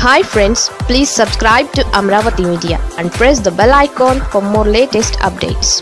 hi friends please subscribe to Amaravati media and press the bell icon for more latest updates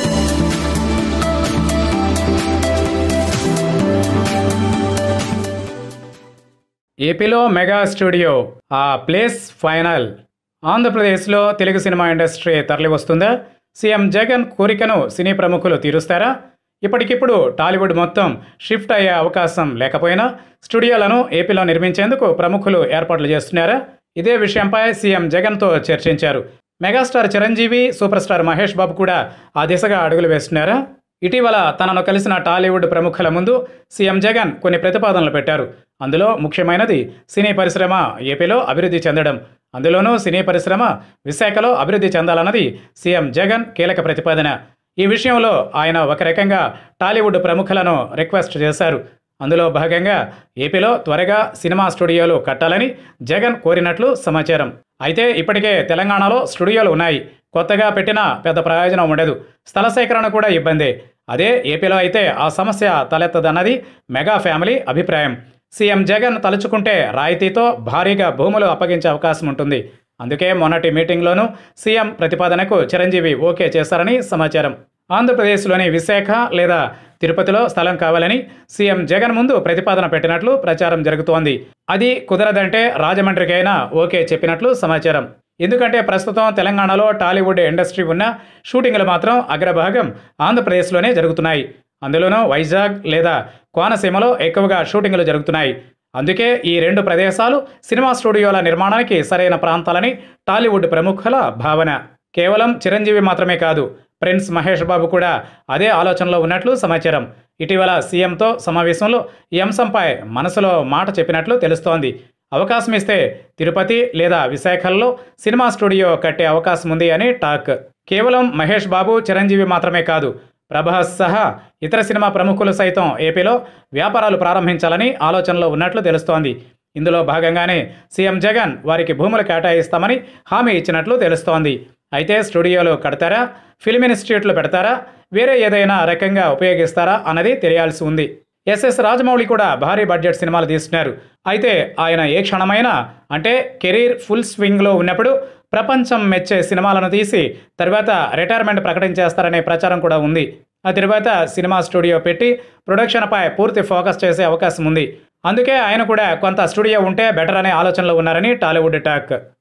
ఏపీలో mega studio ఆ place final ఆంధ్రప్రదేశ్లో Telugu cinema industry తరలి వస్తుందా CM Jagan కోరికను సినీ ప్రముఖులు తీరుస్తారా ఇప్పటికిప్పుడు టాలీవుడ్ మొత్తం షిఫ్ట్ అయ్యే అవకాశం లేకపోయినా స్టూడియోలను ఏపీలో నిర్మించేందుకు ప్రముఖులు ఏర్పాట్లు చేస్తున్నారా ఇదే విషయంపై సీఎం జగన్తో చర్చించారు megastar Chiranjeevi super star Mahesh Babu కూడా ఆ దిశగా అడుగులు వేస్తున్నారా ఇటీవల తనను కలిసిన టాలీవుడ్ ప్రముఖుల ముందు సీఎం జగన్ కొన్ని ప్రతిపాదనలు పెట్టారు అందులో ముఖ్యమైనది సినీ పరిశ్రమ ఏపీలో అభివృద్ధి చెందడం అందులోనూ సినీ పరిశ్రమ విశాఖలో అభివృద్ధి చెందాలన్నది సీఎం జగన్ కీలక ప్రతిపాదన ఈ విషయంలో ఆయన ఒక రకంగా టాలీవుడ్ ప్రముఖులను రిక్వెస్ట్ చేశారు అందులో భాగంగా ఏపీలో త్వరగా సినిమా స్టూడియోలు కట్టాలని జగన్ కోరినట్లు సమాచారం అయితే ఇప్పటికే తెలంగాణలో స్టూడియోలు ఉన్నాయి కొత్తగా పెట్టినా పెద్ద ప్రయోజనం ఉండదు స్థల సేకరణ కూడా ఇబ్బందే అదే ఏపీలో అయితే ఆ సమస్య తలెత్తదన్నది మెగా ఫ్యామిలీ అభిప్రాయం సీఎం జగన్ తలుచుకుంటే రాయితీతో భారీగా భూములు అప్పగించే అవకాశం ఉంటుంది అందుకే మొన్నటి మీటింగ్లోనూ సీఎం ప్రతిపాదనకు చిరంజీవి ఓకే చేశారని సమాచారం ఆంధ్రప్రదేశ్లోని విశాఖ లేదా తిరుపతిలో స్థలం కావాలని సీఎం జగన్ ముందు ప్రతిపాదన పెట్టినట్లు ప్రచారం జరుగుతోంది అది కుదరదంటే రాజమండ్రికైనా ఓకే చెప్పినట్లు సమాచారం ఎందుకంటే ప్రస్తుతం తెలంగాణలో టాలీవుడ్ ఇండస్ట్రీ ఉన్న షూటింగ్లు మాత్రం అగ్రభాగం ఆంధ్రప్రదేశ్లోనే జరుగుతున్నాయి అందులోనూ వైజాగ్ లేదా కోనసీమలో ఎక్కువగా షూటింగ్లు జరుగుతున్నాయి అందుకే ఈ రెండు ప్రదేశాలు సినిమా స్టూడియోల నిర్మాణానికి సరైన ప్రాంతాలని టాలీవుడ్ ప్రముఖుల భావన కేవలం చిరంజీవి మాత్రమే కాదు ప్రిన్స్ మహేష్ బాబు కూడా అదే ఆలోచనలో ఉన్నట్లు సమాచారం ఇటీవల సీఎంతో సమావేశంలో ఈ అంశంపై మనసులో మాట చెప్పినట్లు తెలుస్తోంది అవకాశం ఇస్తే తిరుపతి లేదా విశాఖల్లో సినిమా స్టూడియో కట్టే అవకాశం ఉంది అని టాక్ కేవలం మహేష్ బాబు చిరంజీవి మాత్రమే కాదు ప్రభాస్ సహా ఇతర సినిమా ప్రముఖులు సైతం ఏపీలో వ్యాపారాలు ప్రారంభించాలని ఆలోచనలో ఉన్నట్లు తెలుస్తోంది ఇందులో భాగంగానే సీఎం జగన్ వారికి భూములు కేటాయిస్తామని హామీ ఇచ్చినట్లు తెలుస్తోంది అయితే స్టూడియోలు కడతారా ఫిల్మ్ ఇన్స్టిట్యూట్లు పెడతారా వేరే ఏదైనా రకంగా ఉపయోగిస్తారా అన్నది తెలియాల్సి ఉంది ఎస్ఎస్ రాజమౌళి కూడా భారీ బడ్జెట్ సినిమాలు తీస్తున్నారు అయితే ఆయన ఏ క్షణమైనా అంటే కెరీర్ ఫుల్ స్వింగ్లో ఉన్నప్పుడు ప్రపంచం మెచ్చే సినిమాలను తీసి తర్వాత రిటైర్మెంట్ ప్రకటించేస్తారనే ప్రచారం కూడా ఉంది ఆ తర్వాత సినిమా స్టూడియో పెట్టి ప్రొడక్షన్పై పూర్తి ఫోకస్ చేసే అవకాశం ఉంది అందుకే ఆయన కూడా కొంత స్టూడియో ఉంటే బెటర్ అనే ఆలోచనలో ఉన్నారని టాలీవుడ్ టాక్